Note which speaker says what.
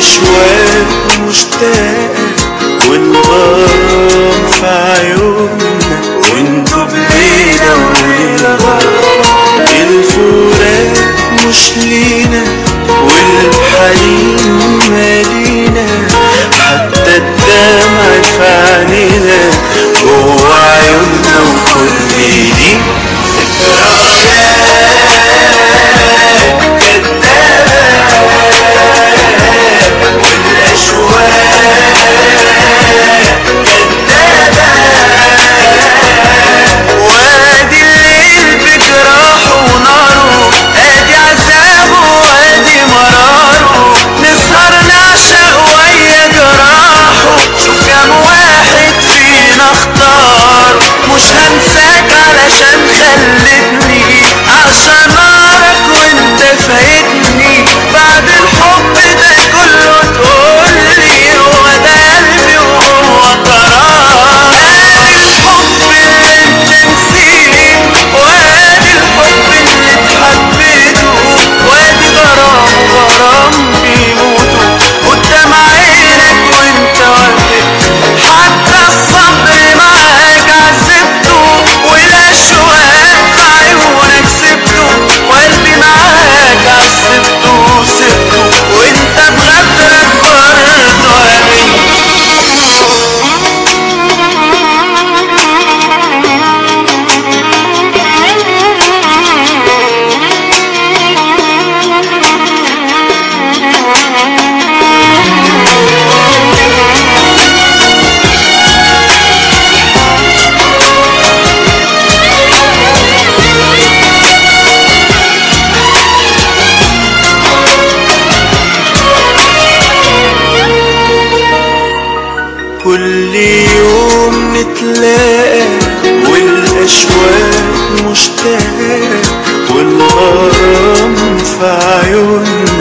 Speaker 1: والأشواق مشتاقة والغرام في عيوننا وانتوا بليلة وليلة الفراق مش لينا والحنين مالينا حتى الدمع في عينينا جوا عيوننا وكل دي وادي الليل بجراحه وناره ادي عذابه وادي مراره نسهر نعشق ويا جراحه شوف كام واحد فينا اختار مش هنساك علشان خلتني عشان نارك وانت فايتني بعد الحب ده كله تقولي هو ده قلبي وهو قرار ادي الحب اللي انت نسيت وادي الحب اللي اتحبيته وادي غرام وغرام بيموتوا قدام عينك وانت واقف حتى الصبر معاك عذبته والاشواق في عيونك سبته وقلبي معاك عذبته سبته وانت بغدرك برضه امين كل يوم نتلاقى والأشواق مشتاقة والغرام في عيوننا